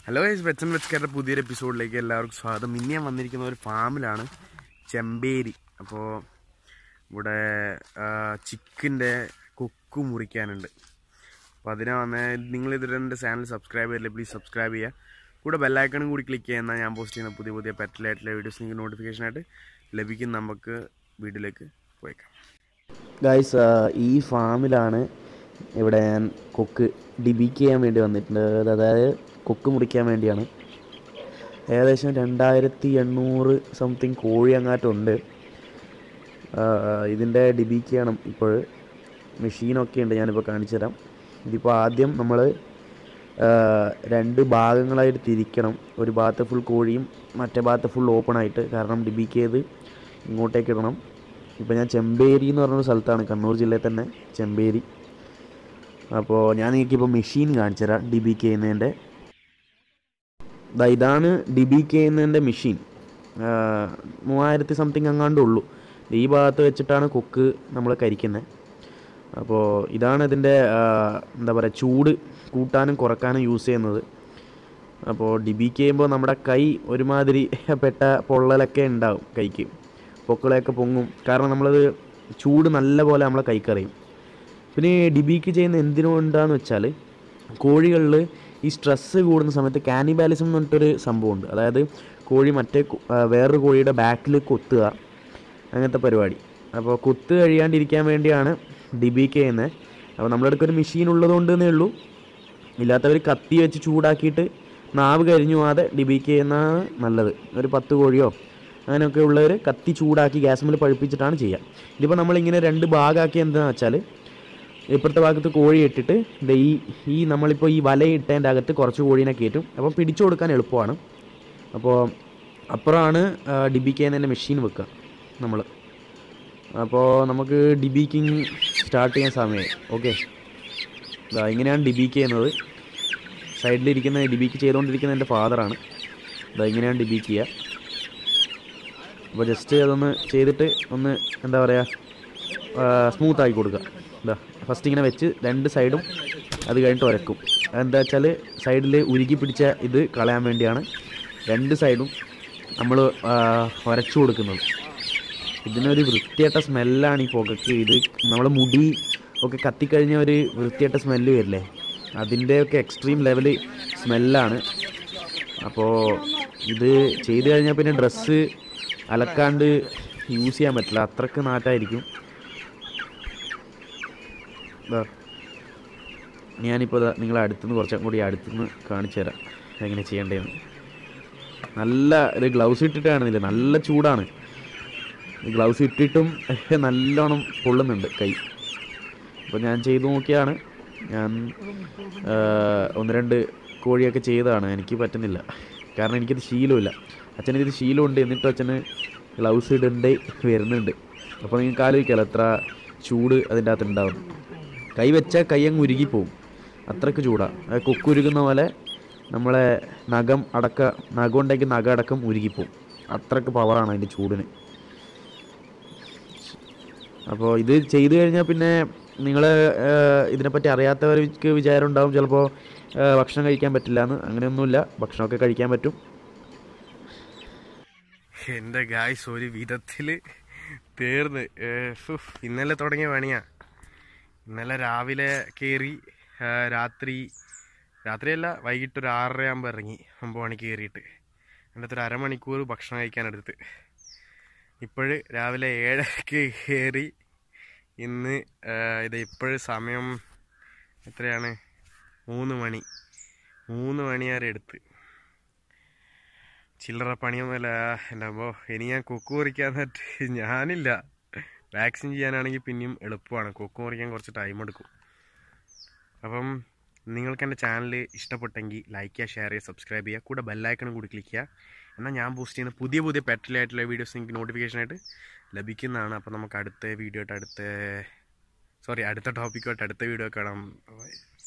Hello guys വെച്ചൻ വെച്ചക്കാരുടെ പുതിയൊരു എപ്പിസോഡിലേക്ക് എല്ലാവർക്കും സ്വാഗതം ഇന്ന് ഞാൻ വന്നിരിക്കുന്ന ഒരു ഫാമിലാണ് ചെമ്പേരി അപ്പോൾ ഇവിടെ ചിക്കൻ്റെ കൊക്ക് മുറിക്കാനുണ്ട് അപ്പോൾ അതിനാ വന്ന നിങ്ങൾ ഇതുവരെ എൻ്റെ ചാനൽ സബ്സ്ക്രൈബ് ചെയ്തില്ല പ്ലീസ് സബ്സ്ക്രൈബ് ചെയ്യുക കൂടെ ബെല്ലൈക്കണും കൂടി ക്ലിക്ക് ചെയ്യുക എന്നാൽ ഞാൻ പോസ്റ്റ് ചെയ്യുന്ന പുതിയ പുതിയ പെറ്റലായിട്ടുള്ള വീഡിയോസ് നിങ്ങൾക്ക് നോട്ടിഫിക്കേഷനായിട്ട് ലഭിക്കും നമുക്ക് വീഡിയോയിലേക്ക് പോയേക്കാം ഗായ്സ് ഈ ഫാമിലാണ് ഇവിടെ ഞാൻ കൊക്ക് ഡിബിക്ക് ചെയ്യാൻ വേണ്ടി വന്നിട്ടുണ്ട് അതായത് കൊക്ക് മുറിക്കാൻ വേണ്ടിയാണ് ഏകദേശം രണ്ടായിരത്തി എണ്ണൂറ് സംതിങ് കോഴി അങ്ങാറ്റുണ്ട് ഇതിൻ്റെ ഡിബിക്ക് ചെയ്യണം ഇപ്പോൾ മെഷീനൊക്കെ ഉണ്ട് ഞാനിപ്പോൾ കാണിച്ചു തരാം ഇതിപ്പോൾ ആദ്യം നമ്മൾ രണ്ട് ഭാഗങ്ങളായിട്ട് തിരിക്കണം ഒരു ഭാഗത്ത് ഫുൾ കോഴിയും മറ്റേ ഭാഗത്ത് ഫുൾ ഓപ്പൺ ആയിട്ട് കാരണം ഡിബിക്ക് ചെയ്ത് ഇങ്ങോട്ടേക്ക് ഇടണം ഇപ്പോൾ ഞാൻ ചെമ്പേരി എന്ന് പറഞ്ഞൊരു സ്ഥലത്താണ് കണ്ണൂർ ജില്ലയിൽ തന്നെ ചെമ്പേരി അപ്പോൾ ഞാൻ നിങ്ങൾക്കിപ്പോൾ മെഷീൻ കാണിച്ചു തരാം ഡി ബി ചെയ്യുന്നതിൻ്റെ ദാ ഇതാണ് ഡി ബി ചെയ്യുന്നതിൻ്റെ മെഷീൻ മൂവായിരത്തി സംതിങ് അങ്ങാണ്ടേ ഉള്ളൂ ഈ ഭാഗത്ത് വെച്ചിട്ടാണ് കൊക്ക് നമ്മൾ കരിക്കുന്നത് അപ്പോൾ ഇതാണ് ഇതിൻ്റെ എന്താ പറയുക ചൂട് കൂട്ടാനും കുറക്കാനും യൂസ് ചെയ്യുന്നത് അപ്പോൾ ഡിബിക്ക് ചെയ്യുമ്പോൾ നമ്മുടെ കൈ ഒരുമാതിരി പെട്ട പൊള്ളലൊക്കെ ഉണ്ടാവും കൈക്ക് പൊക്കളൊക്കെ പൊങ്ങും കാരണം നമ്മളത് ചൂട് നല്ല പോലെ നമ്മളെ കൈക്കറിയും പിന്നെ ഡിബിക്ക് ചെയ്യുന്ന എന്തിനുകൊണ്ടാന്ന് വെച്ചാൽ കോഴികളിൽ ഈ സ്ട്രെസ്സ് കൂടുന്ന സമയത്ത് കാനിബാലിസം എന്ന് പറഞ്ഞിട്ടൊരു സംഭവമുണ്ട് അതായത് കോഴി മറ്റേ കോ- ആ, വേറൊരു കോഴിയുടെ ബാക്കിൽ കൊത്തുക അങ്ങനത്തെ പരിപാടി അപ്പോൾ കൊത്ത് കഴിയാണ്ടിരിക്കാൻ വേണ്ടിയാണ് ഡിബിക്ക് ചെയ്യുന്നത് അപ്പോൾ നമ്മുടെ അടുത്തൊരു മെഷീൻ ഉള്ളതുകൊണ്ട് എന്നേ ഉള്ളൂ ഇല്ലാത്തവർ കത്തി വെച്ച് ചൂടാക്കിയിട്ട് നാവ് കരിഞ്ഞു പോകാതെ ഡിബിക്ക് ചെയ്യുന്നതാണ് നല്ലത് ഒരു പത്ത് കോഴിയോ അങ്ങനെയൊക്കെ ഉള്ളവർ കത്തി ചൂടാക്കി ഗ്യാസ് മേൽ പഴുപ്പിച്ചിട്ടാണ് ചെയ്യുക ഇതിപ്പോൾ നമ്മളിങ്ങനെ രണ്ട് ഭാഗമാക്കി എന്താണെന്ന് വെച്ചാൽ ഇപ്പുറത്തെ ഭാഗത്ത് കോഴി ഇട്ടിട്ട് ദേ ഈ ഈ നമ്മളിപ്പോൾ ഈ വല ഇട്ടതിൻ്റെ അകത്ത് കുറച്ച് കോഴീനെ കയറ്റും അപ്പം പിടിച്ചു കൊടുക്കാൻ എളുപ്പമാണ് അപ്പോൾ അപ്പുറമാണ് ഡിബിക്ക് ചെയ്യുന്നതിൻ്റെ മെഷീൻ വെക്കുക നമ്മൾ അപ്പോൾ നമുക്ക് ഡിബിക്കിങ് സ്റ്റാർട്ട് ചെയ്യാൻ സമയമായി ഓക്കെ ഇതാ ഇങ്ങനെയാണ് ഡിബിക്ക് ചെയ്യുന്നത് സൈഡിലിരിക്കുന്ന ഡിബിക്ക് ചെയ്തുകൊണ്ടിരിക്കുന്ന എൻ്റെ ഫാദറാണ് ഇതാ ഇങ്ങനെയാണ് ഡിബിക്ക് ചെയ്യുക അപ്പോൾ ജസ്റ്റ് അതൊന്ന് ചെയ്തിട്ട് ഒന്ന് എന്താ പറയുക സ്മൂത്ത് ആക്കി കൊടുക്കുക ഇതാ ഫസ്റ്റ് ഇങ്ങനെ വെച്ച് രണ്ട് സൈഡും അത് കഴിഞ്ഞിട്ട് ഉരക്കും അതെന്താ വെച്ചാൽ സൈഡിൽ ഉരുകി പിടിച്ച ഇത് കളയാൻ വേണ്ടിയാണ് രണ്ട് സൈഡും നമ്മൾ ഉരച്ചു കൊടുക്കുന്നത് ഇതിനൊരു വൃത്തിയായിട്ട സ്മെല്ലാണ് ഈ പുകയ്ക്ക് ഇത് നമ്മളെ മുടി ഒക്കെ കത്തിക്കഴിഞ്ഞ ഒരു വൃത്തിയായിട്ട സ്മെല്ല് വരില്ലേ അതിൻ്റെയൊക്കെ എക്സ്ട്രീം ലെവൽ സ്മെല്ലാണ് അപ്പോൾ ഇത് ചെയ്ത് കഴിഞ്ഞാൽ പിന്നെ ഡ്രസ്സ് അലക്കാണ്ട് യൂസ് ചെയ്യാൻ പറ്റില്ല അത്രക്ക് നാറ്റായിരിക്കും ദാ. ഞാനിപ്പോൾ ദാ നിങ്ങളെ അടുത്തുനിന്ന് കുറച്ചും കൂടി അടുത്തുനിന്ന് കാണിച്ചു തരാം എങ്ങനെ ചെയ്യേണ്ടതെന്ന് നല്ല ഒരു ഗ്ലൗസ് ഇട്ടിട്ടാണെന്നില്ല നല്ല ചൂടാണ് ഈ ഗ്ലൗസ് ഇട്ടിട്ടും നല്ലോണം പൊള്ളുന്നുണ്ട് കൈ അപ്പോൾ ഞാൻ ചെയ്തു നോക്കിയാണ് ഞാൻ ആ, ഒന്ന് രണ്ട് കോഴിയൊക്കെ ചെയ്തതാണ് എനിക്ക് പറ്റുന്നില്ല കാരണം എനിക്കിത് ശീലമില്ല അച്ഛന് ഇത് ശീലമുണ്ട് എന്നിട്ടും അച്ഛന് ഗ്ലൗസ് ഇടണ്ടേ വരുന്നുണ്ട് അപ്പോൾ നിങ്ങൾക്ക് ആലോചിക്കാമല്ലോ എത്ര ചൂട് അതിൻ്റെ അകത്ത് ഉണ്ടാവും കൈ വെച്ചാൽ കൈ അങ്ങ് ഉരുകിപ്പോവും അത്രയ്ക്ക് ചൂടാണ് കൊക്കുരുകുന്ന പോലെ നമ്മളെ നഖം അടക്ക നഖം ഉണ്ടെങ്കിൽ നഖം അടക്കം ഉരുകിപ്പോവും അത്രയ്ക്ക് പവറാണ് അതിൻ്റെ ചൂടിന് അപ്പോൾ ഇത് ചെയ്തു കഴിഞ്ഞാൽ പിന്നെ നിങ്ങൾ ഇതിനെപ്പറ്റി അറിയാത്തവർക്ക് വിചാരം ഉണ്ടാവും ചിലപ്പോൾ ഭക്ഷണം കഴിക്കാൻ പറ്റില്ല എന്ന് അങ്ങനെയൊന്നുമില്ല ഭക്ഷണമൊക്കെ കഴിക്കാൻ പറ്റും എൻ്റെ ഗായ്സ് ഒരു വിധത്തിൽ തീർന്ന് ഏ, ഫുഫ്, ഇന്നലെ തുടങ്ങിയ പണിയാ ഇന്നലെ രാവിലെ കയറി ആ, രാത്രി രാത്രിയല്ല വൈകിട്ട് ഒരു ആറര ആകുമ്പോൾ ഇറങ്ങി ഒമ്പത് മണിക്ക് കയറിയിട്ട് എൻ്റെ അടുത്തൊരു അരമണിക്കൂർ ഭക്ഷണം കഴിക്കാൻ എടുത്ത് ഇപ്പോഴ് രാവിലെ ഏഴരക്ക് കയറി ഇന്ന് ആ, ഇത് ഇപ്പോഴും സമയം എത്രയാണ് മൂന്ന് മണി മൂന്ന് മണി വരെ എടുത്ത് ചില്ലറ പണിയൊന്നുമല്ല എൻ്റെ അമ്മോ ഇനി ഞാൻ കൊക്ക് മുറിക്കാൻ നേരത്ത് ഞാനില്ല വാക്സിൻ ചെയ്യാനാണെങ്കിൽ പിന്നെയും എളുപ്പമാണ് കൊക്ക് മുറിക്കാൻ കുറച്ച് ടൈം എടുക്കും അപ്പം നിങ്ങൾക്ക് എൻ്റെ ചാനൽ ഇഷ്ടപ്പെട്ടെങ്കിൽ ലൈക്ക് ചെയ്യുക ഷെയർ ചെയ്യുക സബ്സ്ക്രൈബ് ചെയ്യുക കൂടെ ബെല്ലൈക്കണും കൂടി ക്ലിക്ക് ചെയ്യുക എന്നാൽ ഞാൻ പോസ്റ്റ് ചെയ്യുന്ന പുതിയ പുതിയ പെറ്റലായിട്ടുള്ള വീഡിയോസ് നിങ്ങൾക്ക് നോട്ടിഫിക്കേഷനായിട്ട് ലഭിക്കുന്നതാണ് അപ്പോൾ നമുക്ക് അടുത്ത വീഡിയോ ആയിട്ട് അടുത്ത സോറി അടുത്ത ടോപ്പിക്കുമായിട്ട് അടുത്ത വീഡിയോ കാണാം Bye.